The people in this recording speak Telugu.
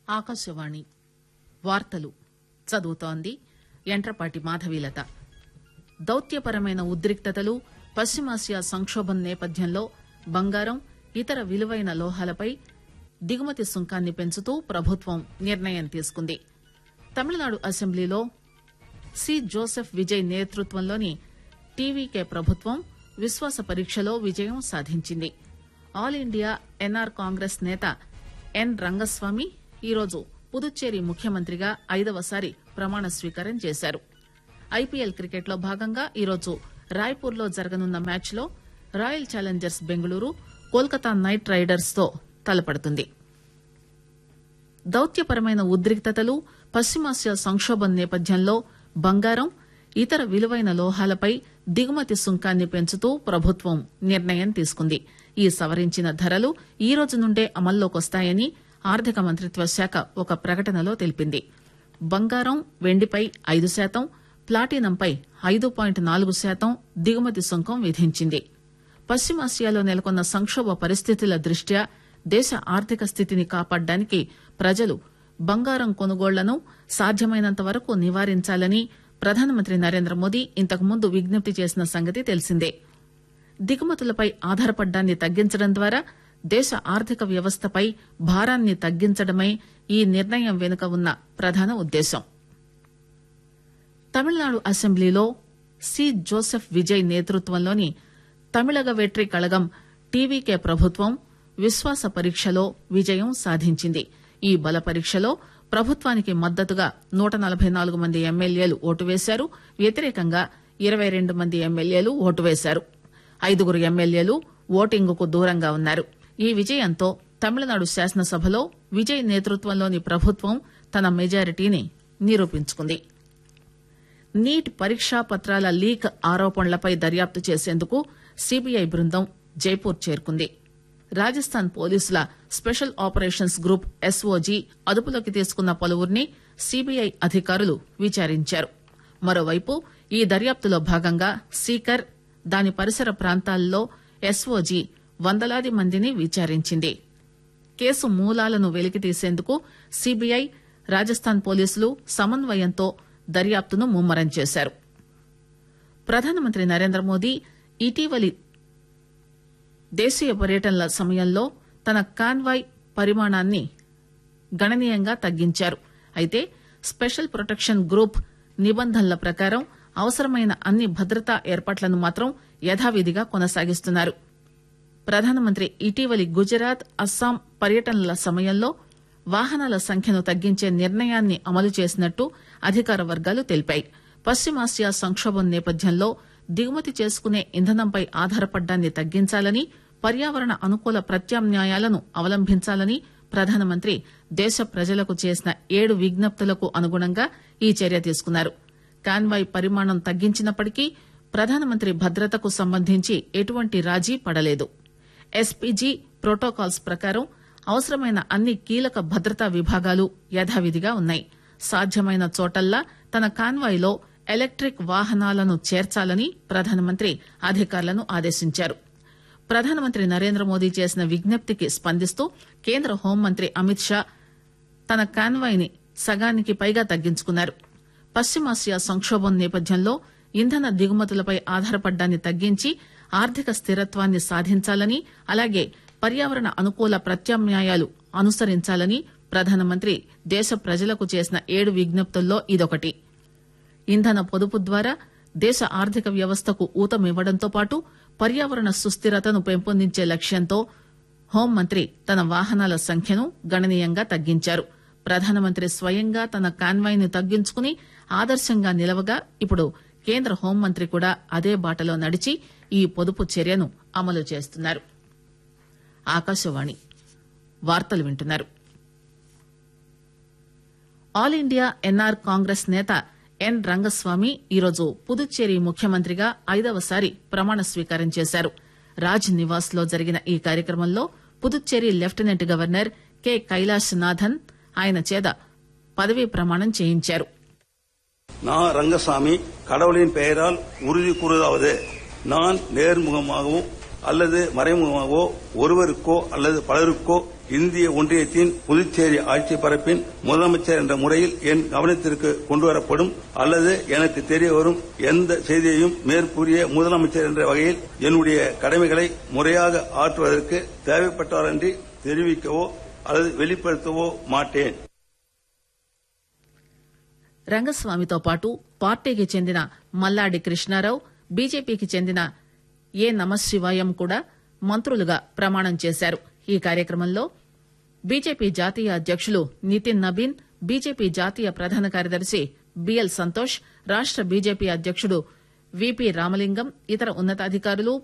ఆకాశవాణి వార్తలు చదువుతోంది యంట్రపాటి మాధవీలత దౌత్యపరమైన ఉద్రిక్తతలు పశ్చిమాసియా సంకోభం నేపథ్యంలో బంగారం ఇతర విలువైన లోహాలపై దిగుమతి సుంకాన్ని పెంచుతూ ప్రభుత్వం నిర్ణయం తీసుకుంది తమిళనాడు అసెంబ్లీలో సి జోసెఫ్ విజయ్ నేతృత్వంలోని టీవీకే ప్రభుత్వం విశ్వాస పరీక్షలో విజయం సాధించింది ఆల్ ఇండియా ఎన్ఆర్ కాంగ్రెస్ నేత ఎన్ రంగస్వామి ఈరోజు పుదుచ్చేరి ముఖ్యమంత్రిగా ఐదవసారి ప్రమాణ స్వీకారం చేశారు ఐపీఎల్ క్రికెట్ లో భాగంగా ఈరోజు రాయ్పూర్ లో జరగనున్న మ్యాచ్ లో Royal Challengers Bengaluru Kolkata Knight Riders తో తలపడుతుంది దౌత్యపరమైన ఉద్రిక్తతలు పశ్చిమాసియా సంకోభం నేపథ్యంలో బంగారం ఇతర విలువైన లోహాలపై దిగుమతి సుంకాన్ని పెంచుతూ ప్రభుత్వం నిర్ణయం తీసుకుంది ఈ సవరించిన ధరలు ఈ రోజు నుండే అమల్లోకొస్తాయని ఆర్థిక మంత్రిత్వ శాఖ ఒక ప్రకటనలో తెలిపింది బంగారం వెండిపై ఐదు శాతం ప్లాటినంపై ఐదు పాయింట్ నాలుగు శాతం దిగుమతి సుంకం విధించింది పశ్చిమాసియాలో నెలకొన్న సంకోభ పరిస్థితుల దృష్ట్యా దేశ ఆర్థిక స్థితిని కాపాడడానికి ప్రజలు బంగారం కొనుగోళ్లను సాధ్యమైనంత వరకు నివారించాలని ప్రధానమంత్రి నరేంద్ర మోదీ ఇంతకుముందు విజ్ఞప్తి చేసిన సంగతి తెలిసిందే దిగుమతులపై ఆధారపడ్డాన్ని తగ్గించడం ద్వారా దేశ ఆర్థిక వ్యవస్థపై భారాన్ని తగ్గించడమే ఈ నిర్ణయం వెనుక ఉన్న ప్రధాన ఉద్దేశం తమిళనాడు అసెంబ్లీలో సి జోసెఫ్ విజయ్ నేతృత్వంలోని తమిళగ వెట్రి కళగం టీవీకే ప్రభుత్వం విశ్వాస పరీక్షలో విజయం సాధించింది ఈ బల పరీక్షలో ప్రభుత్వానికి మద్దతుగా నూట నలభై నాలుగు మంది ఎమ్మెల్యేలు ఓటు వేశారు వ్యతిరేకంగా ఇరవై రెండు మంది ఎమ్మెల్యేలు ఓటు వేశారు ఐదుగురు ఎమ్మెల్యేలు ఓటింగుకు దూరంగా ఉన్నారు ఈ విజయంతో తమిళనాడు శాసనసభలో విజయ్ నేతృత్వంలోని ప్రభుత్వం తన మెజారిటీని నిరూపించుకుంది నీట్ పరీక్షా పత్రాల లీక్ ఆరోపణలపై దర్యాప్తు చేసేందుకు సీబీఐ బృందం జైపూర్ చేరుకుంది రాజస్థాన్ పోలీసుల స్పెషల్ ఆపరేషన్స్ గ్రూప్ ఎస్ఓజీ అదుపులోకి తీసుకున్న పలువురిని సీబీఐ అధికారులు విచారించారు మరోవైపు ఈ దర్యాప్తులో భాగంగా సీకర్ దాని పరిసర ప్రాంతాల్లో ఎస్ఓజీ వందలాది మందిని విచారించింది కేసు మూలాలను వెలికితీసేందుకు సీబీఐ రాజస్థాన్ పోలీసులు సమన్వయంతో దర్యాప్తును ముమ్మరం చేశారు ప్రధానమంత్రి నరేంద్ర మోదీ ఇటీవలి దేశీయ పర్యటనల సమయంలో తన కాన్వాయ్ పరిమాణాన్ని గణనీయంగా తగ్గించారు అయితే స్పెషల్ ప్రొటెక్షన్ గ్రూప్ నిబంధనల ప్రకారం అవసరమైన అన్ని భద్రతా ఏర్పాట్లను మాత్రం యథావిధిగా కొనసాగిస్తున్నారు ప్రధానమంత్రి ఇటీవలి గుజరాత్ అస్సాం పర్యటనల సమయంలో వాహనాల సంఖ్యను తగ్గించే నిర్ణయాన్ని అమలు చేసినట్టు అధికార వర్గాలు తెలిపాయి పశ్చిమాసియా సంకోభం నేపథ్యంలో దిగుమతి చేసుకునే ఇంధనంపై ఆధారపడ్డాన్ని తగ్గించాలని పర్యావరణ అనుకూల ప్రత్యామ్నాయాలను అవలంబించాలని ప్రధానమంత్రి దేశ ప్రజలకు చేసిన ఏడు విజ్ఞప్తులకు అనుగుణంగా ఈ చర్య తీసుకున్నారు కాన్వాయ్ పరిమాణం తగ్గించినప్పటికీ ప్రధానమంత్రి భద్రతకు సంబంధించి ఎటువంటి రాజీ పడలేదు ఎస్పీజీ ప్రోటోకాల్స్ ప్రకారం అవసరమైన అన్ని కీలక భద్రతా విభాగాలు యథావిధిగా ఉన్నాయి సాధ్యమైన చోటల్లా తన కాన్వాయ్లో ఎలక్ట్రిక్ వాహనాలను చేర్చాలని ప్రధానమంత్రి అధికారులను ఆదేశించారు ప్రధానమంత్రి నరేంద్ర మోదీ చేసిన విజ్ఞప్తికి స్పందిస్తూ కేంద్ర హోంమంత్రి అమిత్ షా తన కాన్వాయ్ ని సగానికి పైగా తగ్గించుకున్నారు పశ్చిమాసియా సంకోభం నేపథ్యంలో ఇంధన దిగుమతులపై ఆధారపడ్డాన్ని తగ్గించి ఆర్థిక స్థిరత్వాన్ని సాధించాలని అలాగే పర్యావరణ అనుకూల ప్రత్యామ్నాయాలు అనుసరించాలని ప్రధానమంత్రి దేశ ప్రజలకు చేసిన ఏడు విజ్ఞప్తుల్లో ఇదొకటి ఇంధన పొదుపు ద్వారా దేశ ఆర్థిక వ్యవస్థకు ఊతమివ్వడంతో పాటు పర్యావరణ సుస్థిరతను పెంపొందించే లక్ష్యంతో హోంమంత్రి తన వాహనాల సంఖ్యను గణనీయంగా తగ్గించారు ప్రధానమంత్రి స్వయంగా తన కాన్వాయ్ ను తగ్గించుకుని ఆదర్శంగా నిలవగా ఇప్పుడు కేంద్ర హోంమంత్రి కూడా అదే బాటలో నడిచి ఈ పొదుపు చర్యను అమలు చేస్తున్నారు ఆకాశవాణి వార్తలు వింటున్నారు ఆల్ ఇండియా ఎన్ఆర్ కాంగ్రెస్ నేత ఎన్ రంగస్వామి ఈరోజు పుదుచ్చేరి ముఖ్యమంత్రిగా ఐదవసారి ప్రమాణ స్వీకారం చేశారు రాజ్ నివాస్ లో జరిగిన ఈ కార్యక్రమంలో Puducherry lieutenant governor K Kailash Nathan ఆయన చేత పదవీ ప్రమాణం చేయించారు நான் ரங்கசாமி கடவுளின் பெயரால் உறுதி கூறுவதாவது நான் நேர்முகமாகவோ அல்லது மறைமுகமாகவோ ஒருவருக்கோ அல்லது பலருக்கோ இந்திய ஒன்றியத்தின் புதுச்சேரி ஆட்சி பரப்பின் முதலமைச்சர் என்ற முறையில் என் கவனத்திற்கு கொண்டுவரப்படும் அல்லது எனக்கு தெரிய வரும் எந்த செய்தியையும் மேற்கூறிய முதலமைச்சர் என்ற வகையில் என்னுடைய கடமைகளை முறையாக ஆற்றுவதற்கு தேவைப்பட்டாரன்றி தெரிவிக்கவோ அல்லது வெளிப்படுத்தவோ மாட்டேன் రంగస్వామితో పాటు పార్టీకి చెందిన మల్లాడి కృష్ణారావు బీజేపీకి చెందిన ఏ నమశివాయం కూడా మంత్రులుగా ప్రమాణం చేశారు ఈ కార్యక్రమంలో బీజేపీ జాతీయ అధ్యకులు నితిన్ నబీన్ బీజేపీ జాతీయ ప్రధాన కార్యదర్శి బిఎల్ సంతోష్ రాష్ట బీజేపీ అధ్యకుడు విపి రామలింగం ఇతర ఉన్నతాధికారులు